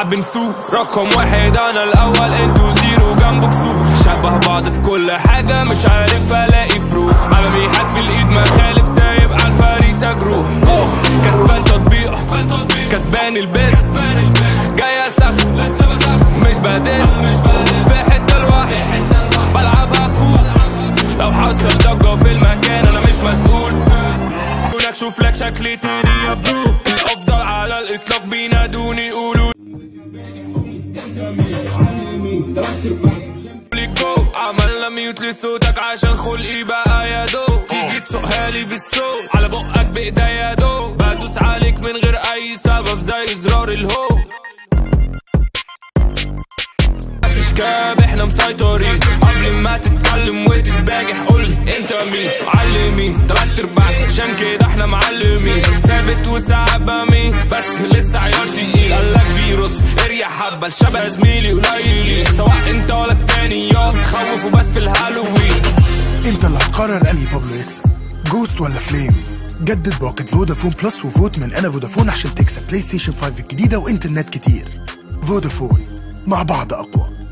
ساعات بنسوق رقم واحد انا الاول انتوا زيرو جنبك سوق شبه بعض في كل حاجة مش عارف الاقي فروق عالمي حد في الايد مخالب سايب على الفريسة جروح أوه، كسبان تطبيق كسبان البس جاي اسخ مش بدس في حتة لوحدي بلعبها كوب لو حصل ضجة في المكان انا مش مسؤول لك شوف لك شكلي تاني يا برو الافضل على الاطلاق بينادوني يقولوا لي جو عملنا ميوت لصوتك عشان خلقي بقى يا دو تيجي تسوقها لي بالسوق على بقك بايديا يا دو بدوس عليك من غير اي سبب زي زرار الهو مفيش كاب احنا مسيطرين قبل ما تتكلم وتتباجح قول انت مين علمين تلات ارباعك عشان كده احنا معلمين ثابت وساعات بمين بس لسه عيار تقيل قالك بيرص اريح حبه الشبه زميلي قليلين سواء انت ولا التاني يا تخوفوا بس في الهالوين انت اللي هتقرر انهي بابلو يكسب جوست ولا فليم جدد باقة فودافون بلس وفوت من انا فودافون عشان تكسب بلاي ستيشن 5 الجديدة وانترنت كتير فودافون مع بعض اقوى